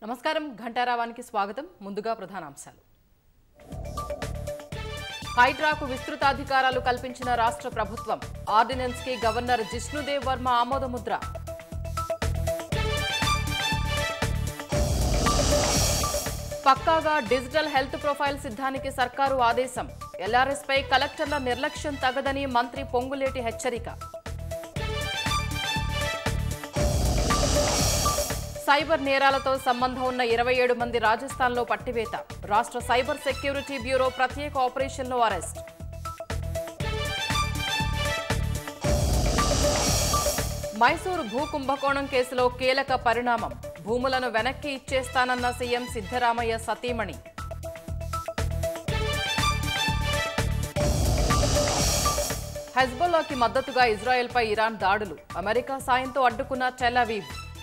నమస్కారం ఘంటారావానికి స్వాగతం ముందుగా ప్రధానాంశాలు హైడ్రాకు విస్తృతాధికారాలు కల్పించిన రాష్ట్ర ప్రభుత్వం ఆర్డినెన్స్ కి గవర్నర్ జిష్ణుదేవ్ వర్మ ఆమోదముద్ర పక్కాగా డిజిటల్ హెల్త్ ప్రొఫైల్ సిద్ధానికి సర్కారు ఆదేశం ఎల్ఆర్ఎస్ పై కలెక్టర్ల నిర్లక్ష్యం తగదని మంత్రి పొంగులేటి హెచ్చరిక సైబర్ నేరాలతో సంబంధం ఉన్న ఇరవై ఏడు మంది రాజస్థాన్లో పట్టివేత రాష్ట్ర సైబర్ సెక్యూరిటీ బ్యూరో ప్రత్యేక ఆపరేషన్లో అరెస్ట్ మైసూరు భూ కుంభకోణం కేసులో కీలక పరిణామం భూములను వెనక్కి ఇచ్చేస్తానన్న సీఎం సిద్ధరామయ్య సతీమణి హెజ్బొల్లాకి మద్దతుగా ఇజ్రాయెల్పై ఇరాన్ దాడులు అమెరికా సాయంతో అడ్డుకున్న టెల్ అవీవ్